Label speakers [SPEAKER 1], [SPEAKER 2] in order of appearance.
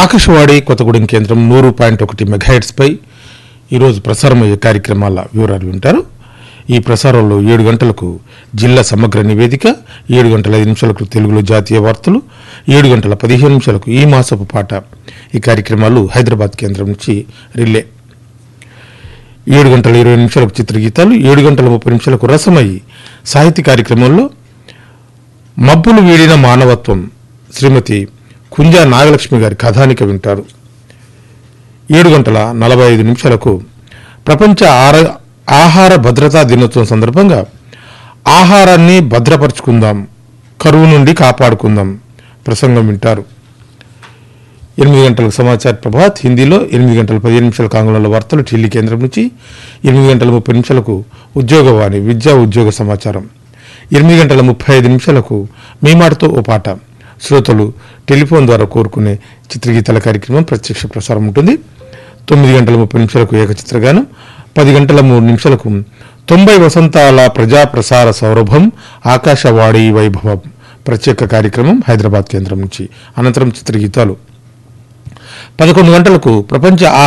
[SPEAKER 1] ఆకాశవాణి కొత్తగూడెం కేంద్రం నూరు పాయింట్ ఒకటి మెగాహెట్స్పై ఈరోజు ప్రసారమయ్యే కార్యక్రమాల వివరాలు వింటారు ఈ ప్రసారంలో ఏడు గంటలకు జిల్లా సమగ్ర నివేదిక ఏడు గంటల ఐదు నిమిషాలకు తెలుగులో జాతీయ వార్తలు ఏడు గంటల పదిహేను నిమిషాలకు ఈ మాసపు పాట ఈ కార్యక్రమాలు హైదరాబాద్ కేంద్రం నుంచి రిలే ఏడు గంటల ఇరవై నిమిషాలకు చిత్రగీతాలు ఏడు గంటల ముప్పై నిమిషాలకు రసమయ్యి సాహిత్య కార్యక్రమంలో మబ్బులు వీడిన మానవత్వం శ్రీమతి కుంజా నాగలక్ష్మి గారి కథానిక వింటారు ఏడు గంటల నలభై ఐదు నిమిషాలకు ప్రపంచ ఆర ఆహార భద్రతా దినోత్సవం సందర్భంగా ఆహారాన్ని భద్రపరుచుకుందాం కరువు నుండి కాపాడుకుందాం ప్రసంగం వింటారు ఎనిమిది గంటలకు సమాచార ప్రభాత్ హిందీలో ఎనిమిది గంటల పదిహేను నిమిషాలకు ఆంగ్లంలో వార్తలు ఢిల్లీ కేంద్రం నుంచి ఎనిమిది గంటల ముప్పై నిమిషాలకు ఉద్యోగవాణి విద్యా ఉద్యోగ సమాచారం ఎనిమిది గంటల ముప్పై ఐదు నిమిషాలకు మీ మాటతో ఓ పాట శ్రోతలు టెలిఫోన్ ద్వారా కోరుకునే చిత్రగీతాల కార్యక్రమం ప్రత్యక్ష ప్రసారం ఉంటుంది తొమ్మిది గంటల ముప్పై నిమిషాలకు ఏకచిత్రగానం పది గంటల మూడు నిమిషాలకు తొంభై వసంతాల ప్రజా ప్రసార సౌరభం ఆకాశవాణి వైభవం ప్రత్యేక కార్యక్రమం హైదరాబాద్ కేంద్రం నుంచి అనంతరం చిత్రగీతాలు పదకొండు గంటలకు ప్రపంచ